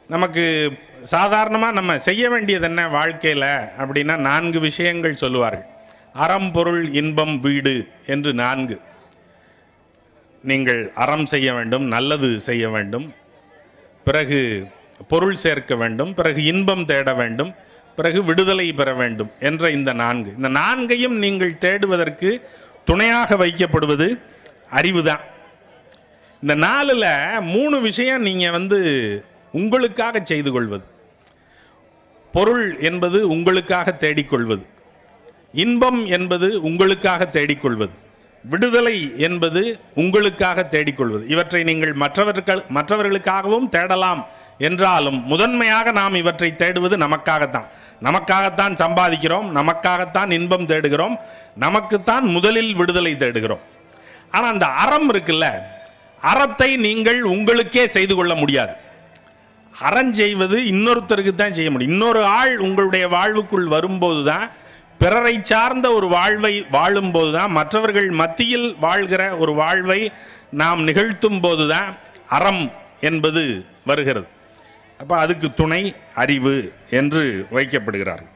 நமக்கு சாதாரணமாக நம்ம செய்ய வேண்டியது என்ன வாழ்க்கையில் அப்படின்னா நான்கு விஷயங்கள் சொல்லுவார்கள் அறம் பொருள் இன்பம் வீடு என்று நான்கு நீங்கள் அறம் செய்ய வேண்டும் நல்லது செய்ய வேண்டும் பிறகு பொருள் சேர்க்க வேண்டும் பிறகு இன்பம் தேட வேண்டும் பிறகு விடுதலை பெற வேண்டும் என்ற இந்த நான்கு இந்த நான்கையும் நீங்கள் தேடுவதற்கு துணையாக வைக்கப்படுவது அறிவுதான் இந்த நாலில் மூணு விஷயம் நீங்கள் வந்து உங்களுக்காக செய்து கொள்வது பொருள் என்பது உங்களுக்காக தேடிக்கொள்வது இன்பம் என்பது உங்களுக்காக தேடிக்கொள்வது விடுதலை என்பது உங்களுக்காக தேடிக்கொள்வது இவற்றை நீங்கள் மற்றவர்கள் மற்றவர்களுக்காகவும் தேடலாம் என்றாலும் முதன்மையாக நாம் இவற்றை தேடுவது நமக்காகத்தான் நமக்காகத்தான் சம்பாதிக்கிறோம் நமக்காகத்தான் இன்பம் தேடுகிறோம் நமக்குத்தான் முதலில் விடுதலை தேடுகிறோம் ஆனால் அந்த அறம் இருக்குல்ல அறத்தை நீங்கள் உங்களுக்கே செய்து கொள்ள முடியாது அறம் செய்வது இன்னொருத்தருக்கு தான் செய்ய முடியும் இன்னொரு ஆள் உங்களுடைய வாழ்வுக்குள் வரும்போது தான் பிறரை சார்ந்த ஒரு வாழ்வை வாழும்போது தான் மற்றவர்கள் மத்தியில் வாழ்கிற ஒரு வாழ்வை நாம் நிகழ்த்தும் போது தான் அறம் என்பது வருகிறது அப்போ அதுக்கு துணை அறிவு என்று வைக்கப்படுகிறார்கள்